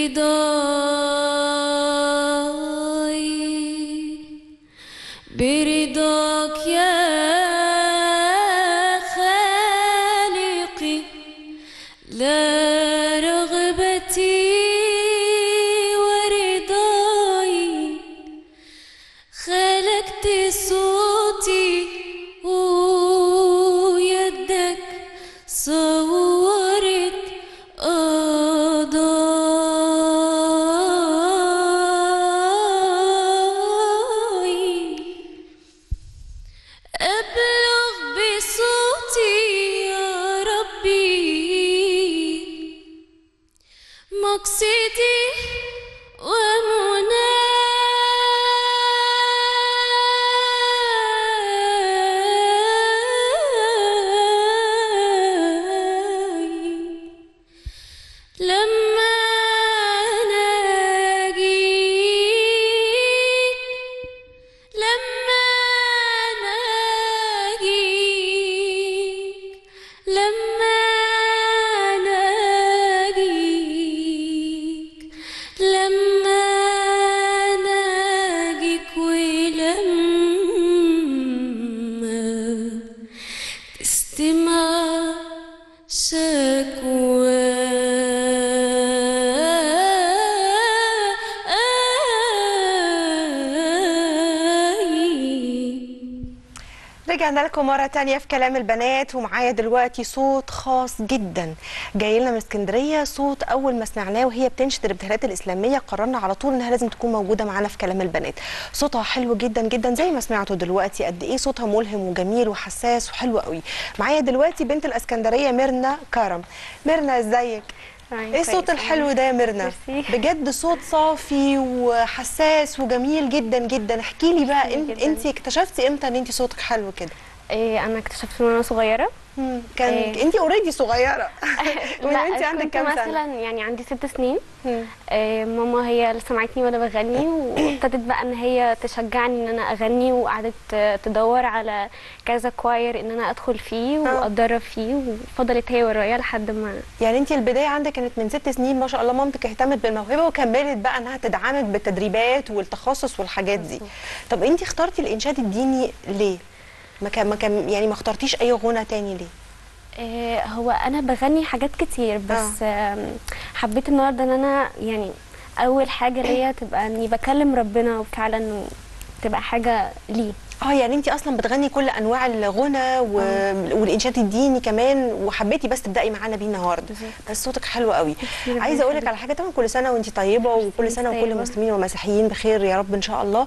برضاي برضاك يا خالقي لا رغبتي ورضاي خلقت صوتي ويدك صورت قضاي أبلغ بصوتي يا ربي مقصدي ومناي لما ناجيك لما ناجيك لما ناجيك لما ناجيك ولما تستمع شكواي رجعنا لكم مرة تانية في كلام البنات ومعايا دلوقتي صوت خاص جدا جاي لنا من اسكندرية صوت أول ما سمعناه وهي بتنشد الابتهالات الإسلامية قررنا على طول إنها لازم تكون موجودة معانا في كلام البنات صوتها حلو جدا جدا زي ما سمعتوا دلوقتي قد إيه صوتها ملهم وجميل وحساس وحلو قوي معايا دلوقتي بنت الإسكندرية ميرنا كرم ميرنا إزيك؟ ايه الصوت الحلو ده يا ميرنا ميرسي. بجد صوت صافي وحساس وجميل جدا جدا احكي لي بقى ميرسي انت جداً. انت اكتشفتي امتى ان انت صوتك حلو كده إيه انا اكتشفت وانا صغيره كان إيه. انت اوريدي صغيره من لا انت عندك كنت كام مثلا سنه يعني عندي ست سنين مم. إيه ماما هي اللي سمعتني وانا بغني وابتدت بقى ان هي تشجعني ان انا اغني وقعدت تدور على كذا كواير ان انا ادخل فيه آه. واتدرب فيه وفضلت هي ورايا لحد ما يعني انت البدايه عندك كانت من ست سنين ما شاء الله مامتك اهتمت بالموهبه وكملت بقى انها تدعمك بالتدريبات والتخصص والحاجات دي طب انت اخترتي الانشاد الديني ليه ما كان ما كان يعني ما اخترتيش اي غنى تاني ليه إيه هو انا بغني حاجات كتير بس آم، حبيت النهارده ان انا يعني اول حاجه ليا تبقى اني بكلم ربنا وفعلا تبقى حاجه ليه اه يعني انت اصلا بتغني كل انواع الغنى و... والانشاد الديني كمان وحبيتي بس تبداي معانا بيه النهارده بالظبط. بس صوتك حلو قوي ربنا عايزه اقول لك يخليك. على حاجه طبعا كل سنه وانت طيبه وكل سنه وكل طيبة. المسلمين والمسيحيين بخير يا رب ان شاء الله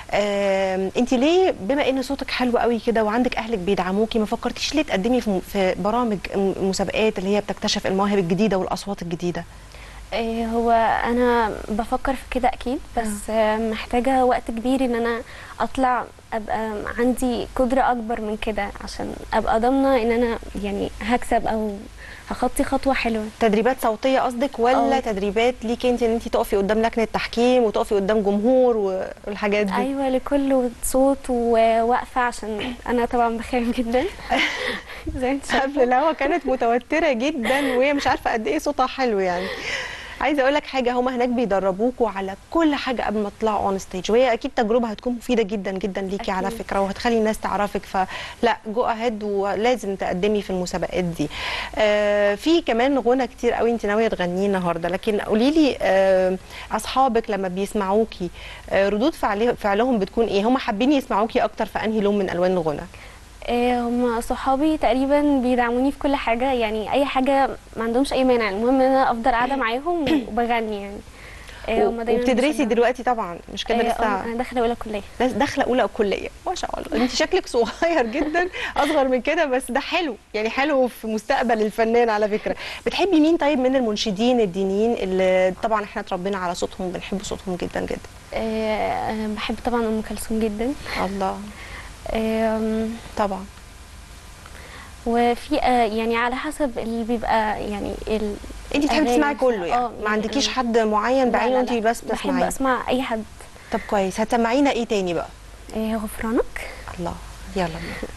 انت ليه بما ان صوتك حلو قوي كده وعندك اهلك بيدعموكي ما فكرتيش ليه تقدمي في, م- في برامج م- مسابقات اللي هي بتكتشف المواهب الجديده والاصوات الجديده إيه هو انا بفكر في كده اكيد بس آه. محتاجه وقت كبير ان انا اطلع ابقى عندي قدره اكبر من كده عشان ابقى ضامنه ان انا يعني هكسب او هخطي خطوه حلوه تدريبات صوتيه قصدك ولا آه. تدريبات ليكي انت ان انت تقفي قدام لجنه تحكيم وتقفي قدام جمهور والحاجات دي ايوه لكل صوت وواقفه عشان انا طبعا بخاف جدا زي ما انت شايفة. قبل الهوا كانت متوتره جدا وهي مش عارفه قد ايه صوتها حلو يعني عايزه اقول لك حاجه هما هناك بيدربوكوا على كل حاجه قبل ما تطلعوا اون ستيج وهي اكيد تجربه هتكون مفيده جدا جدا ليكي على أكيد. فكره وهتخلي الناس تعرفك فلا جو اهيد ولازم تقدمي في المسابقات دي آه في كمان غنى كتير قوي انت ناويه تغنيه النهارده لكن قولي لي آه اصحابك لما بيسمعوكي آه ردود فعله فعلهم بتكون ايه هم حابين يسمعوكي اكتر في انهي لون من الوان الغنى إيه هم صحابي تقريبا بيدعموني في كل حاجه يعني اي حاجه ما عندهمش اي مانع المهم ان انا افضل قاعده معاهم وبغني يعني إيه هم دايما وبتدرسي بيشجعوني. دلوقتي طبعا مش كده إيه، لسه آه، انا داخله اولى كليه ناس داخله اولى كليه ما شاء الله انت شكلك صغير جدا اصغر من كده بس ده حلو يعني حلو في مستقبل الفنان على فكره بتحبي مين طيب من المنشدين الدينيين اللي طبعا احنا اتربينا على صوتهم بنحب صوتهم جدا جدا إيه، انا بحب طبعا ام كلثوم جدا الله إيه، أم، طبعا وفي آه، يعني على حسب اللي بيبقى يعني ال- انت بتحبي الأغاني تسمعي نفسها. كله يعني آه، ما عندكيش أنا- حد معين لا، بعينه لا، انت لا. بس بحب بتسمعيه اسمع اي حد طب كويس هتسمعينا ايه تاني بقى إيه، غفرانك الله يلا بينا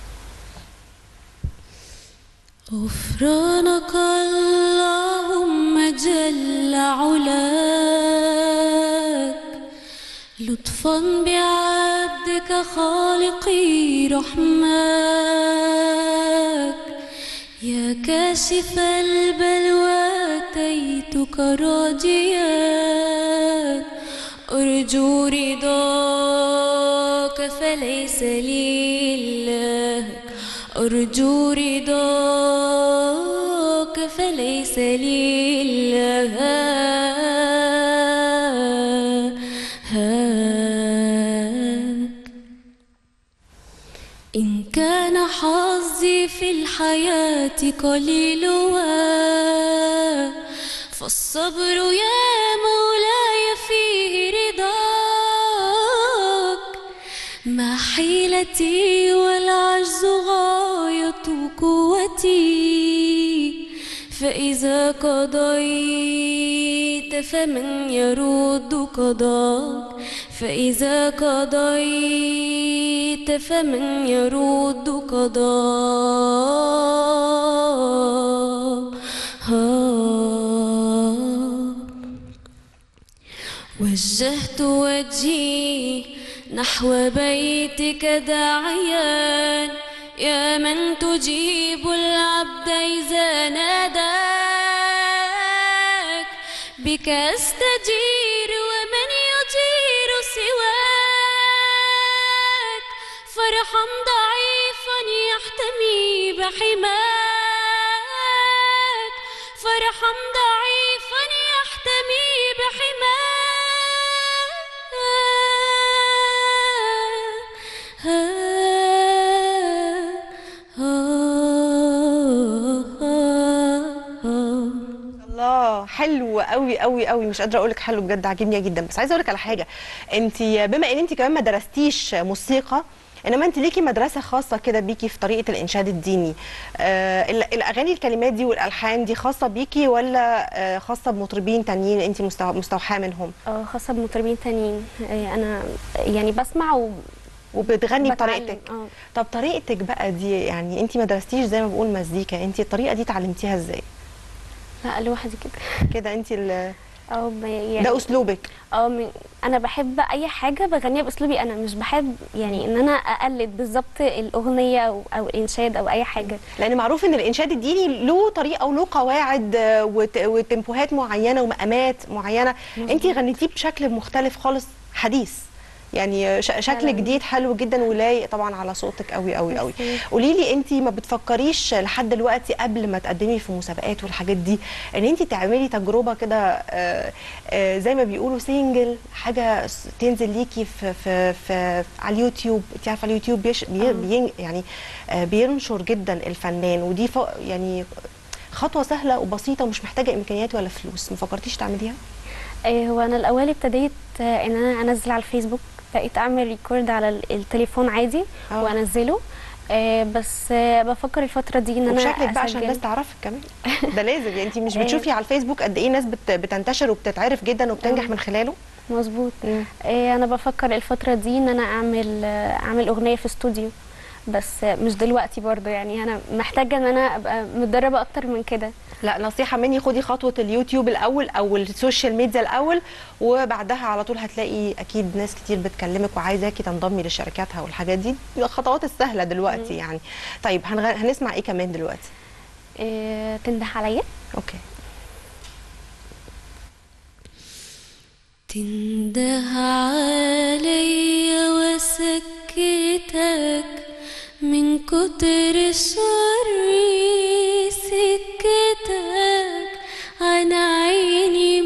غفرانك اللهم جل علاك لطفا بعبدك خالقي رحمك يا كاشف البلوى أتيتك راجيا أرجو رضاك فليس لي إلا أرجو رضاك فليس لي إلا هاك إن كان حظي في الحياة قليل فالصبر يا مولاي فيه رضاك ما حيلتي والعجز غاية قوتي فإذا قضيت فمن يرد قضاك فإذا قضيت فمن يرد قضاك وجهت وجهي نحو بيتك داعيا يا من تجيب العبد إذا ناداك بك أستجير ومن يجير سواك فارحم ضعيفا يحتمي بحماك فارحم ضعيفا يحتمي بحماك الله حلو قوي قوي قوي مش قادره اقول لك حلو بجد عاجبني جدا بس عايزه اقول لك على حاجه انت بما ان انت كمان ما درستيش موسيقى انما انت ليكي مدرسه خاصه كده بيكي في طريقه الانشاد الديني آه ال- الاغاني الكلمات دي والالحان دي خاصه بيكي ولا آه خاصه بمطربين تانيين انت مستو- مستوحاه منهم اه خاصة بمطربين تانيين آه، أنا يعني بسمع و وبتغني بتعلم، بطريقتك اه. طب طريقتك بقى دي يعني انت ما درستيش زي ما بقول مزيكا انت الطريقه دي اتعلمتيها ازاي لا لوحدي كده كده انت ال- اه ب- يعني ده اسلوبك اه من- انا بحب اي حاجه بغنيها باسلوبي انا مش بحب يعني ان انا اقلد بالظبط الاغنيه او, أو الانشاد او اي حاجه لان معروف ان الانشاد الديني له طريقه وله قواعد آه، وت- وتمبوهات معينه ومقامات معينه انت غنيتيه بشكل مختلف خالص حديث يعني آه، ش- شكل فعلاً. جديد حلو جدا ولايق طبعا على صوتك قوي قوي قوي ميرسي. قولي لي انت ما بتفكريش لحد دلوقتي قبل ما تقدمي في مسابقات والحاجات دي ان انت تعملي تجربه كده آه، آه، زي ما بيقولوا سينجل حاجه س- تنزل ليكي في في في على اليوتيوب انت عارفه اليوتيوب بيش بي بين يعني آه، بينشر جدا الفنان ودي ف يعني خطوه سهله وبسيطه ومش محتاجه امكانيات ولا فلوس ما فكرتيش تعمليها آه، هو انا الاول ابتديت آه، ان انا انزل على الفيسبوك بقيت اعمل ريكورد على ال- التليفون عادي اه. وانزله آه، بس آه، بفكر الفتره دي ان انا وبشكلك بقى عشان أسجل. الناس تعرفك كمان ده لازم يعني انت مش آه. بتشوفي على الفيسبوك قد ايه ناس بت بتنتشر وبتتعرف جدا وبتنجح آه. من خلاله مظبوط آه، انا بفكر الفتره دي ان انا اعمل آه، اعمل اغنيه في استوديو بس آه، مش دلوقتي برضه يعني انا محتاجه ان انا ابقى متدربه اكتر من كده لا نصيحه مني خدي خطوه اليوتيوب الاول او السوشيال ميديا الاول وبعدها على طول هتلاقي اكيد ناس كتير بتكلمك وعايزاكي تنضمي لشركاتها والحاجات دي الخطوات السهله دلوقتي يعني طيب هنغ... هنسمع ايه كمان دلوقتي آه، تنده عليا اوكي تنده علي وسكتك من كتر الشر سكتك عن عيني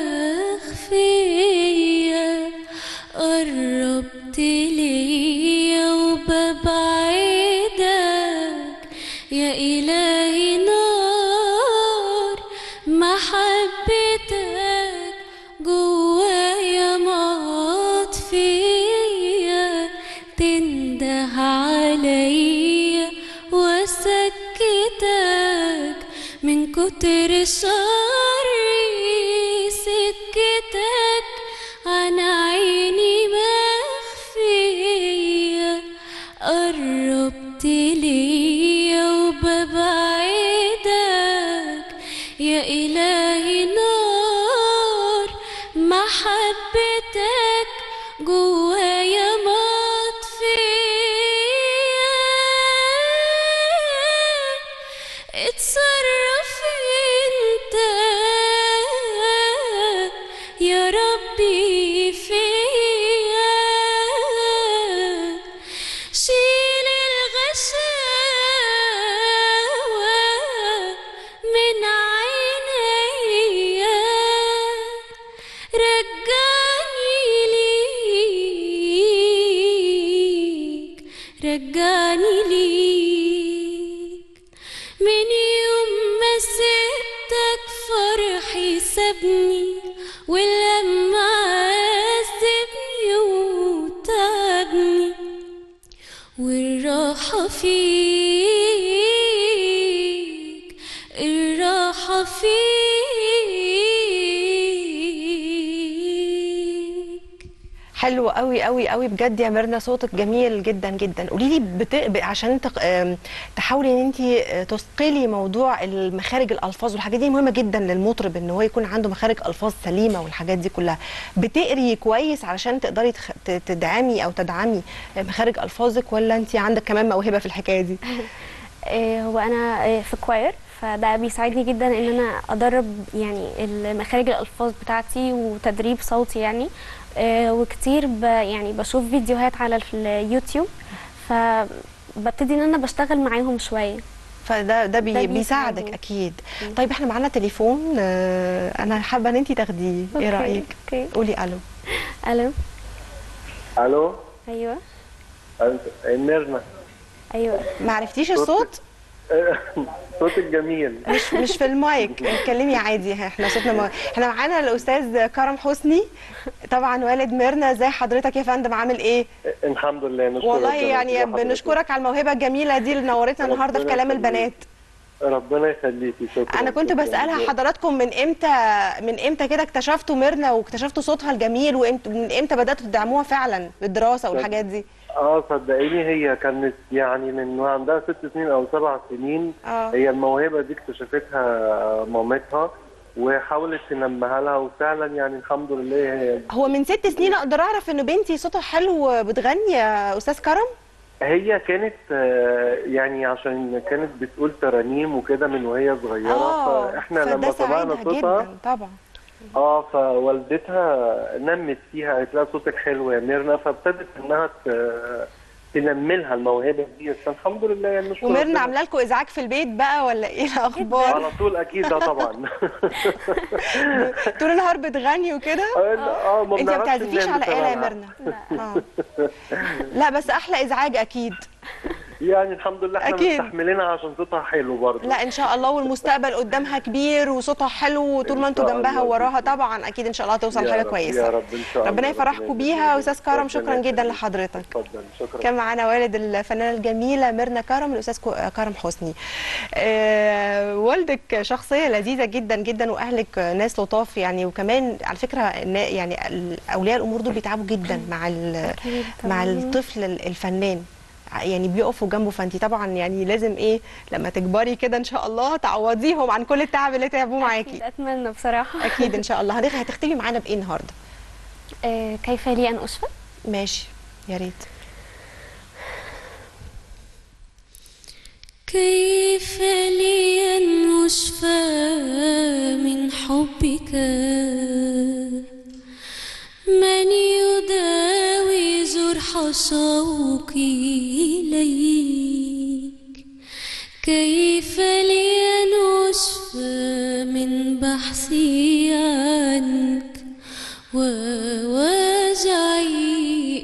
مخفية قربت ليا وببعدك يا إلهي نار محبتك جوايا مطفية تنده عليا وسكتك من كتر الشر سكتك عن عيني مخفية قربت ليا وببعدك يا إلهي نار محبتك جوايا مطفية اتصرف انت يا ربي فيا شيل الغشاوة من عينيا رجعني ليك رجعني ليك من يوم ما سبتك فرحي سابني ولما عذبني وتعبني والراحة فيك الراحة فيك حلو قوي قوي قوي بجد يا ميرنا صوتك جميل جدا جدا قولي لي بت... ب- عشان تق... آم، تحاولي ان انت تثقلي موضوع المخارج الالفاظ والحاجات دي مهمه جدا للمطرب ان هو يكون عنده مخارج الفاظ سليمه والحاجات دي كلها بتقري كويس علشان تقدري تخ... ت- تدعمي او تدعمي مخارج الفاظك ولا انت عندك كمان موهبه في الحكايه دي آه، هو انا آه، في كواير فده بيساعدني جدا ان انا ادرب يعني المخارج الالفاظ بتاعتي وتدريب صوتي يعني آه، وكتير ب يعني بشوف فيديوهات على اليوتيوب فببتدي ان انا بشتغل معاهم شويه فده ده بي... ده بيساعدك بيساعدني. اكيد طيب احنا معانا تليفون آه، انا حابه ان انت تاخديه ايه أوكي، رايك اوكي قولي الو الو الو ايوه أنت- ميرنا ايوه ما عرفتيش الصوت صوتك جميل مش مش في المايك اتكلمي عادي احنا صوتنا ما... احنا معانا الاستاذ كرم حسني طبعا والد ميرنا ازي حضرتك يا فندم عامل ايه الحمد لله نشكرك والله ربنا يعني يخليك حضرتك. بنشكرك على الموهبه الجميله دي اللي نورتنا النهارده في ربنا كلام يخليك. البنات ربنا يخليكي شكرا انا كنت شكراً. بسالها حضراتكم من امتى من امتى كده اكتشفتوا ميرنا واكتشفتوا صوتها الجميل وامتى من امتى بداتوا تدعموها فعلا بالدراسه والحاجات دي اه صدقيني هي كانت يعني من عندها ست سنين او سبع سنين اه هي الموهبه دي اكتشفتها مامتها وحاولت تنميها لها وفعلا يعني الحمد لله هي هو من ست سنين اقدر اعرف ان بنتي صوتها حلو بتغني يا استاذ كرم هي كانت آه، يعني عشان كانت بتقول ترانيم وكده من وهي صغيره اه فاحنا فده لما سمعنا ساعدها صوتها جدا طبعا اه فوالدتها نمت فيها قالت لها صوتك حلو يا ميرنا فابتدت انها ت- تنملها الموهبه دي بس الحمد لله يعني نشكر وميرنا ربنا. عامله لكم ازعاج في البيت بقى ولا ايه الاخبار على طول اكيد ده طبعا طول النهار بتغني وكده اه ما انت ما بنعرفش بتعزفيش ننام على آلة يا بسببها. ميرنا آه. لا بس احلى ازعاج اكيد يعني الحمد لله احنا أكيد. مستحملينها عشان صوتها حلو برضه لا ان شاء الله والمستقبل قدامها كبير وصوتها حلو وطول ما إن انتوا شاء جنبها الله. ووراها طبعا اكيد ان شاء الله هتوصل يا حاجه رب- كويسه يا رب ان شاء الله ربنا يفرحكم بيها استاذ كرم ربنا شكرا جدا يخليك. لحضرتك اتفضل شكرا كان معانا والد الفنانه الجميله ميرنا كرم الاستاذ كو- كرم حسني آه، والدك شخصيه لذيذه جدا جدا واهلك ناس لطاف يعني وكمان على فكره النا- يعني ال- اولياء الامور دول بيتعبوا جدا مع ال- أكيد مع طبعاً. الطفل ال- الفنان يعني بيقفوا جنبه فانت طبعا يعني لازم ايه لما تكبري كده ان شاء الله تعوضيهم عن كل التعب اللي تعبوه معاكي أكيد اتمنى بصراحه اكيد ان شاء الله هنخ- هتختفي معانا بايه النهارده آه، كيف لي ان اشفى ماشي يا ريت كيف لي أن أشفى من حبك من يداوي جرح شوقي إليك كيف لي أن أشفى من بحثي عنك ووجعي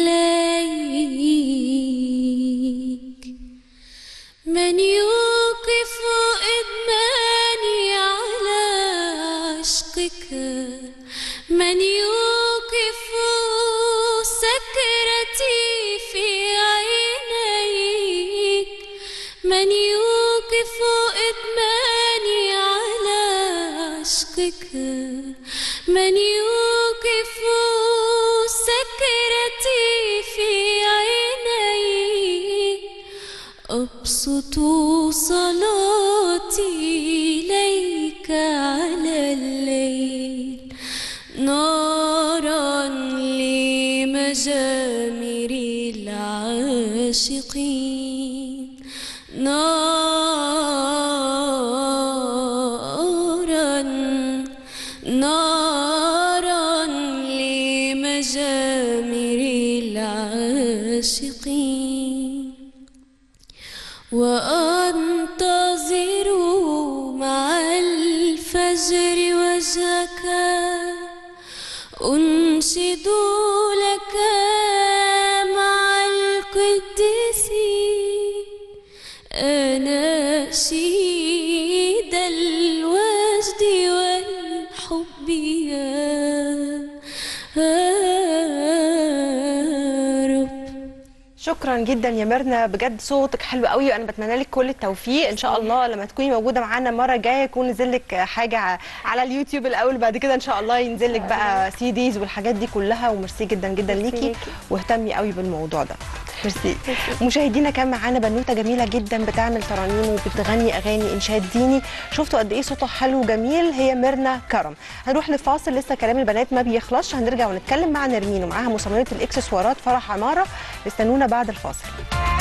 إليك من يوقف إدماني على عشقك من يوقف سكرتي في عينيك من يوقف إدماني على عشقك من يوقف سكرتي في عينيك أبسط صلاتي إليك على الليل نارا لما العاشقين نارا نارا لمجامر العاشقين وأنتظر مع الفجر وجهك أنشد لك مع القديسين أناشيد الوجد والحب يا رب شكرا جدا يا ميرنا بجد صوتك حلو قوي وانا بتمنى لك كل التوفيق ان شاء الله لما تكوني موجوده معانا المره الجايه يكون نزل لك حاجه ع- على اليوتيوب الاول بعد كده ان شاء الله ينزل لك بقى سي ديز والحاجات دي كلها وميرسي جدا جدا ميرسي ليكي ليكي. واهتمي قوي بالموضوع ده ميرسي مشاهدينا كان معانا بنوته جميله جدا بتعمل ترانيم وبتغني اغاني انشاد ديني شفتوا قد ايه صوتها حلو وجميل هي ميرنا كرم هنروح لفاصل لسه كلام البنات ما بيخلصش هنرجع ونتكلم مع نرمين ومعاها مصممه الاكسسوارات فرح عماره استنونا بعد الفاصل